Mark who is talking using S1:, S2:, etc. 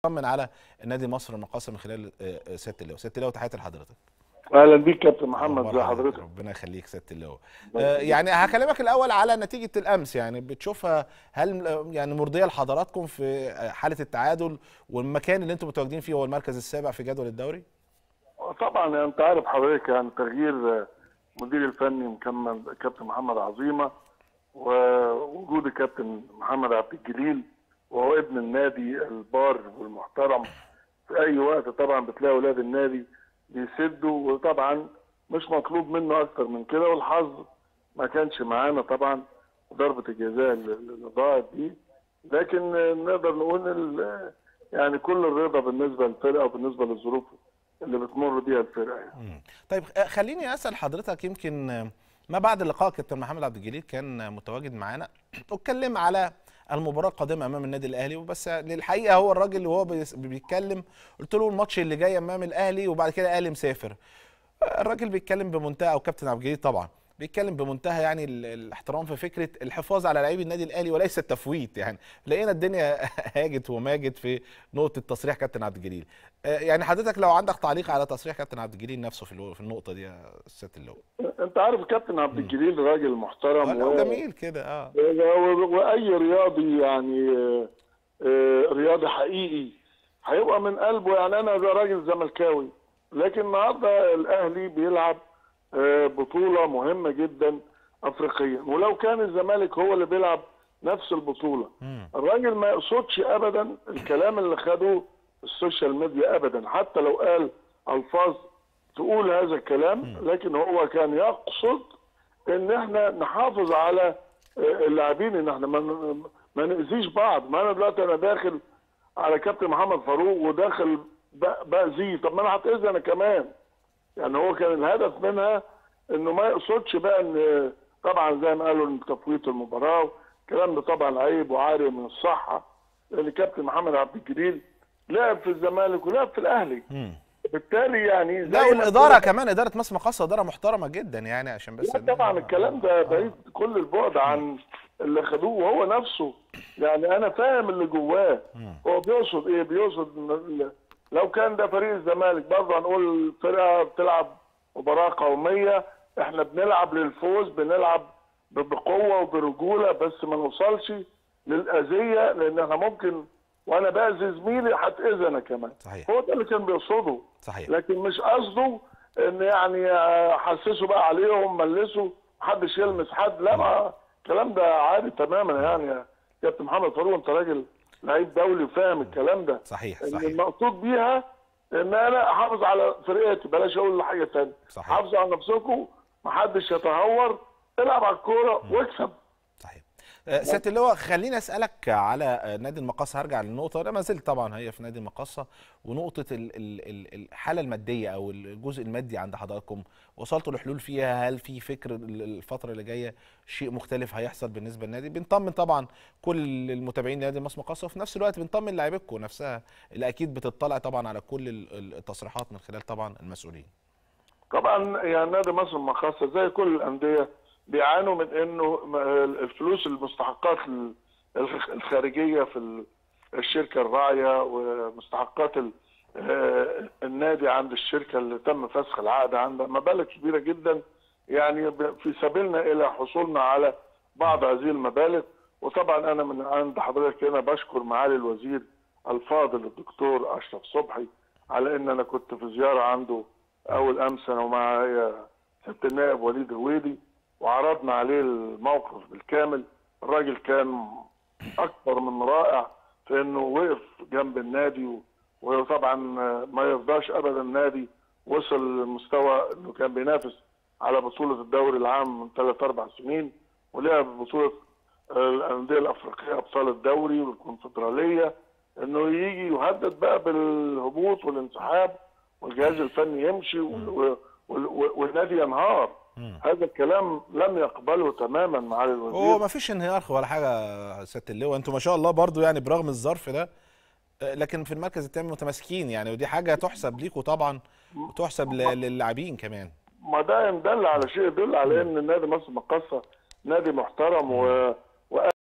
S1: نطمن على النادي مصر المقاصة من خلال آه، سياده اللواء سياده اللواء تحياتي لحضرتك
S2: اهلا بيك كابتن محمد
S1: أخبار
S2: زي حضرتك
S1: ربنا يخليك سياده اللواء آه، يعني هكلمك الاول على نتيجه الامس يعني بتشوفها هل آه، يعني مرضيه لحضراتكم في آه، حاله التعادل والمكان اللي انتم متواجدين فيه هو المركز السابع في جدول الدوري
S2: طبعا يعني انت عارف حضرتك يعني تغيير مدير الفني مكمل كابتن محمد عظيمه ووجود الكابتن محمد عبد الجليل وهو ابن النادي البار والمحترم في اي وقت طبعا بتلاقي اولاد النادي بيسدوا وطبعا مش مطلوب منه اكتر من كده والحظ ما كانش معانا طبعا ضربه الجزاء اللي اللي ضاعت دي لكن نقدر نقول ال- يعني كل الرضا بالنسبه للفرقه وبالنسبه للظروف اللي بتمر بيها الفرقه يعني.
S1: مم. طيب آه، خليني اسال حضرتك يمكن آه، ما بعد اللقاء كابتن محمد عبد الجليل كان آه، متواجد معانا اتكلم على المباراه القادمه امام النادي الاهلي وبس للحقيقه هو الراجل وهو بيس- بيتكلم قلت له الماتش اللي جاي امام الاهلي وبعد كده الاهلي مسافر آه، الراجل بيتكلم بمنتهى او كابتن عبد الجليل طبعا بيتكلم بمنتهى يعني ال- الاحترام في فكره الحفاظ على لاعبي النادي الاهلي وليس التفويت يعني لقينا الدنيا هاجت وماجت في نقطه تصريح كابتن عبد الجليل آه، يعني حضرتك لو عندك تعليق على تصريح كابتن عبد الجليل نفسه في الو- في النقطه دي يا سياده اللواء
S2: انت عارف الكابتن عبد الجليل راجل محترم
S1: آه، لا،
S2: و-
S1: جميل كده اه
S2: و- واي رياضي يعني آه، آه، رياضي حقيقي هيبقى من قلبه يعني انا ده راجل زملكاوي لكن النهارده الاهلي بيلعب آه، بطوله مهمه جدا افريقيا ولو كان الزمالك هو اللي بيلعب نفس البطوله
S1: مم.
S2: الراجل ما يقصدش ابدا الكلام اللي خده السوشيال ميديا ابدا حتى لو قال الفاظ تقول هذا الكلام لكن هو كان يقصد ان احنا نحافظ على آه، اللاعبين ان احنا ما ن- ما ناذيش بعض ما انا دلوقتي انا داخل على كابتن محمد فاروق وداخل ب- باذيه طب ما انا هتاذي انا كمان يعني هو كان الهدف منها انه ما يقصدش بقى ان طبعا زي ما قالوا ان تفويت المباراه الكلام ده طبعا عيب وعاري من الصحه لان كابتن محمد عبد الجليل لعب في الزمالك ولعب في الاهلي
S1: مم.
S2: بالتالي يعني زي
S1: لا
S2: ما
S1: والاداره
S2: قلت-
S1: كمان اداره مصر مقاصه اداره محترمه جدا يعني عشان بس
S2: لا طبعا الكلام ده بعيد كل البعد عن اللي خدوه وهو نفسه يعني انا فاهم اللي جواه هو بيقصد ايه بيقصد إن ال- لو كان ده فريق الزمالك برضه هنقول الفرقه بتلعب مباراه قوميه احنا بنلعب للفوز بنلعب ب- بقوه وبرجوله بس ما نوصلش للاذيه لان احنا ممكن وانا باذي زميلي هتاذي انا كمان
S1: صحيح.
S2: هو ده اللي كان بيقصده
S1: صحيح
S2: لكن مش قصده ان يعني آه، حسسوا بقى عليهم ملسوا محدش يلمس حد لا ما الكلام ده عادي تماما يعني يا كابتن محمد فاروق انت راجل لعيب دولي وفاهم الكلام ده
S1: صحيح
S2: ان
S1: صحيح
S2: المقصود بيها ان انا احافظ على فرقتي بلاش اقول حاجه ثانيه
S1: صحيح.
S2: حافظوا على نفسكم محدش يتهور العب على الكوره واكسب
S1: صحيح آه، سياده اللواء خليني اسالك على آه، نادي المقاصه هرجع للنقطه انا ما زلت طبعا هي في نادي المقاصه ونقطه ال- ال- ال- الحاله الماديه او الجزء المادي عند حضراتكم وصلتوا لحلول فيها هل في فكر ال- الفتره اللي جايه شيء مختلف هيحصل بالنسبه للنادي بنطمن طبعا كل المتابعين لنادي مصر مقاصه وفي نفس الوقت بنطمن لاعيبتكم نفسها اللي اكيد بتطلع طبعا على كل ال- ال- التصريحات من خلال طبعا المسؤولين
S2: طبعا يعني نادي مصر المقاصة زي كل الأندية بيعانوا من إنه م- الفلوس المستحقات ال- الخ- الخارجية في ال- الشركة الراعية ومستحقات ال- آه، النادي عند الشركة اللي تم فسخ العقد عندها مبالغ كبيرة جدا يعني ب- في سبيلنا إلى حصولنا على بعض هذه المبالغ وطبعا أنا من عند حضرتك هنا بشكر معالي الوزير الفاضل الدكتور أشرف صبحي على إن أنا كنت في زيارة عنده اول امس انا ومعايا سياده النائب وليد هويدي وعرضنا عليه الموقف بالكامل الراجل كان اكثر من رائع في انه وقف جنب النادي و- وطبعا ما يرضاش ابدا النادي وصل لمستوى انه كان بينافس على بطوله الدوري العام من ثلاث اربع سنين ولعب بطوله الانديه الافريقيه ابطال الدوري والكونفدراليه انه يجي يهدد بقى بالهبوط والانسحاب والجهاز الفني يمشي وال- وال- وال- والنادي ينهار هذا الكلام لم يقبله تماما معالي
S1: هو
S2: الوزير
S1: ما فيش انهيار ولا حاجه يا سياده اللواء انتوا ما شاء الله برضو يعني برغم الظرف ده آه، لكن في المركز الثاني متماسكين يعني ودي حاجه تحسب ليكم طبعا وتحسب ل- للاعبين كمان
S2: ما ده يدل على شيء يدل على ان النادي مصر مقاصه نادي محترم و...